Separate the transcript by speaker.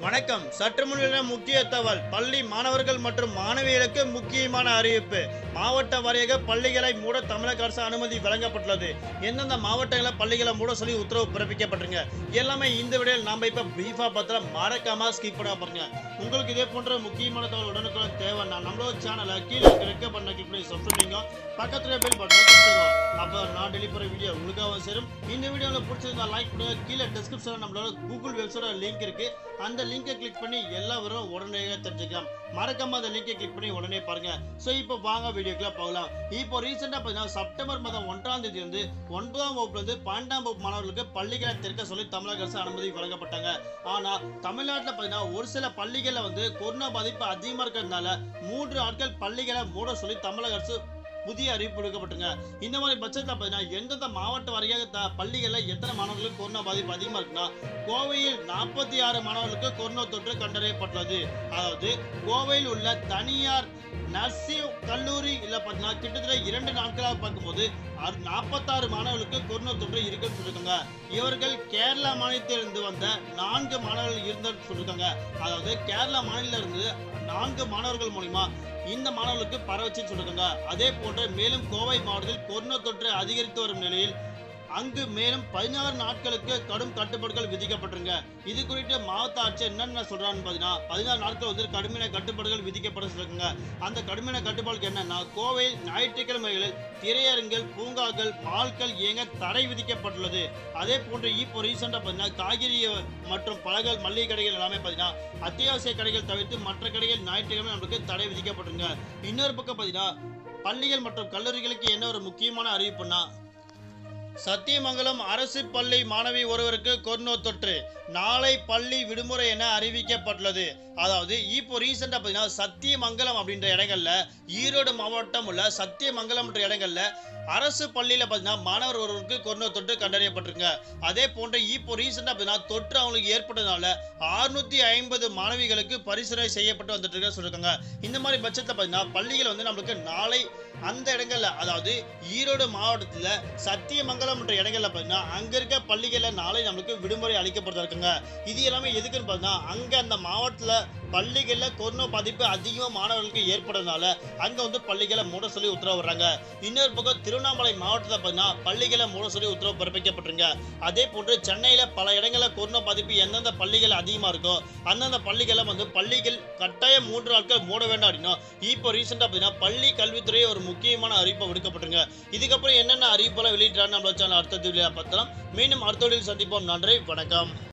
Speaker 1: வணக்கம் சற்று முன்னிலை முக்கிய தகவல் பள்ளி மாணவர்கள் மற்றும் மாணவிகளுக்கு முக்கியமான அறிவிப்பு மாவட்ட வாரியாக பள்ளிகளை மூட தமிழக அரசு அனுமதி வழங்கப்பட்டுள்ளது எந்தெந்த மாவட்டங்களில் பள்ளிகளை மூட சொல்லி உத்தரவு பிறப்பிக்கப்பட்டிருங்க எல்லாமே இந்த விடையில் நாம இப்ப பிரீஃபா பார்த்தா மறக்காம ஸ்கிப் பண்ண பாருங்க உங்களுக்கு இதே போன்ற முக்கியமான தகவல் உடனுக்குடன் தேவைன்னா நம்மளோட சேனலை கீழே இருக்க பண்ண கிளிக் பண்ணி சப்ஸ்கிரைப் பண்ணிக்கோ பக்கத்துல பெல் பட்டன் கொடுத்துருங்க அப்போ நான் டெலிவரி போகிற வீடியோ உங்களுக்காக சேரும் இந்த வீடியோவில் பிடிச்சிருந்தா லைக் பண்ணுங்க கீழே டிஸ்கிரிப்ஷனில் நம்மளோட கூகுள் வெப்சைட்டோட லிங்க் இருக்கு அந்த லிங்கை கிளிக் பண்ணி எல்லா விவரம் உடனே தெரிஞ்சுக்கலாம் மறக்காம அந்த லிங்கை கிளிக் பண்ணி உடனே பாருங்க ஸோ இப்போ வாங்க வீடியோக்குள்ள போகலாம் இப்போ ரீசெண்டாக பார்த்தீங்கன்னா செப்டம்பர் மாதம் ஒன்றாம் தேதி வந்து ஒன்பதாம் வகுப்புல இருந்து பன்னெண்டாம் வகுப்பு மாணவர்களுக்கு பள்ளிகளை திறக்க சொல்லி தமிழக அரசு அனுமதி வழங்கப்பட்டாங்க ஆனா தமிழ்நாட்டில் பார்த்தீங்கன்னா ஒரு சில பள்ளிகளில் வந்து கொரோனா பாதிப்பு அதிகமாக இருக்கிறதுனால மூன்று நாட்கள் பள்ளிகளை மூட சொல்லி தமிழக அரசு புதிய அறிவிப்பு விடுக்கப்பட்டுங்க இந்த மாதிரி பட்சத்தில் பார்த்தீங்கன்னா எந்தெந்த மாவட்ட வாரியாக த பள்ளிகளில் எத்தனை மாணவர்களுக்கு கொரோனா பாதிப்பு அதிகமாக இருக்குன்னா கோவையில் நாற்பத்தி ஆறு மாணவர்களுக்கு கொரோனா தொற்று கண்டறியப்பட்டுள்ளது அதாவது கோவையில் உள்ள தனியார் நர்சிங் கல்லூரி இல்லை பார்த்தீங்கன்னா கிட்டத்தட்ட இரண்டு நாட்களாக பார்க்கும்போது நாற்பத்தாறு மாணவர்களுக்கு கொரோனா தொற்று இருக்குன்னு சொல்லியிருக்காங்க இவர்கள் கேரளா மாநிலத்திலிருந்து வந்த நான்கு மாணவர்கள் இருந்தன்னு சொல்லியிருக்காங்க அதாவது கேரளா மாநில இருந்து நான்கு மாணவர்கள் மூலியமா இந்த மாணவர்களுக்கு பரவச்சுன்னு சொல்லியிருக்காங்க அதே போன்று மேலும் கோவை மாவட்டத்தில் கொரோனா தொற்று அதிகரித்து வரும் நிலையில் அங்கு மேலும் பதினாறு நாட்களுக்கு கடும் கட்டுப்பாடுகள் விதிக்கப்பட்டிருங்க இது குறித்து மாவட்ட ஆட்சியர் என்னென்ன சொல்றான்னு பார்த்தீங்கன்னா பதினாறு நாட்கள் வந்து கடுமையான கட்டுப்பாடுகள் விதிக்கப்பட சொல்லிருக்காங்க அந்த கடுமையான கட்டுப்பாடுக்கு என்னன்னா கோவை ஞாயிற்றுக்கிழமைகளில் திரையரங்குகள் பூங்காக்கள் மால்கள் இயங்க தடை விதிக்கப்பட்டுள்ளது அதே போன்று இப்போ ரீசெண்டாக பார்த்தீங்கன்னா காய்கறி மற்றும் பழங்கள் மளிகை கடைகள் எல்லாமே பார்த்தீங்கன்னா அத்தியாவசிய கடைகள் தவிர்த்து மற்ற கடைகள் ஞாயிற்றுக்கிழமை நம்மளுக்கு தடை விதிக்கப்பட்டிருங்க இன்னொரு பக்கம் பார்த்தீங்கன்னா பள்ளிகள் மற்றும் கல்லூரிகளுக்கு என்ன ஒரு முக்கியமான அறிவிப்புன்னா சத்தியமங்கலம் அரசு பள்ளி மாணவி ஒருவருக்கு கொரோனா தொற்று நாளை பள்ளி விடுமுறை என அறிவிக்கப்பட்டுள்ளது அதாவது இப்போ ரீசெண்டாக பார்த்தீங்கன்னா சத்தியமங்கலம் அப்படின்ற இடங்கள்ல ஈரோடு மாவட்டம் உள்ள சத்தியமங்கலம் என்ற இடங்கள்ல அரசு பள்ளியில் பார்த்தீங்கன்னா மாணவர் ஒருவருக்கு கொரோனா தொற்று கண்டறியப்பட்டிருங்க அதே போன்று இப்போ ரீசெண்டாக பார்த்தீங்கன்னா தொற்று அவங்களுக்கு ஏற்பட்டதுனால அறுநூத்தி ஐம்பது மாணவிகளுக்கு பரிசோதனை செய்யப்பட்டு வந்துட்டு இருக்க சொல்லியிருக்காங்க இந்த மாதிரி பட்சத்தில் பார்த்தீங்கன்னா பள்ளிகள் வந்து நம்மளுக்கு நாளை அந்த இடங்கள்ல அதாவது ஈரோடு மாவட்டத்தில் சத்தியமங்கலம் என்ற இடங்கள்ல பார்த்தீங்கன்னா அங்க இருக்க பள்ளிகளில் நாளை நம்மளுக்கு விடுமுறை அளிக்கப்பட்டு இருக்குங்க இது எல்லாமே எதுக்குன்னு பார்த்தீங்கன்னா அங்க அந்த மாவட்டத்தில் பள்ளிகளில் கொரோனா பாதிப்பு அதிகமாக மாணவர்களுக்கு ஏற்படுறதுனால அங்க வந்து பள்ளிகளை மூட சொல்லி உத்தரவு வர்றாங்க இன்னொரு பக்கம் திருவண்ணாமலை மாவட்டத்தில் பார்த்தீங்கன்னா பள்ளிகளை மூட சொல்லி உத்தரவு பிறப்பிக்கப்பட்டிருங்க அதே போன்று சென்னையில பல இடங்களில் கொரோனா பாதிப்பு எந்தெந்த பள்ளிகள் அதிகமாக இருக்கோ அந்தந்த பள்ளிகளை வந்து பள்ளிகள் கட்டாயம் மூன்று நாட்கள் மூட வேண்டாம் அப்படின்னா இப்போ ரீசெண்டாக பார்த்தீங்கன்னா பள்ளி கல்வித்துறை ஒரு முக்கியமான அறிவிப்பை விடுக்கப்பட்டிருங்க இதுக்கப்புறம் என்னென்ன அறிவிப்பெல்லாம் வெளியிட்டான்னு நம்மள சேனல் அடுத்த வீடியோ பார்த்தலாம் மீண்டும் அடுத்த வீடியோவில் சந்திப்போம் நன்றி வணக்கம்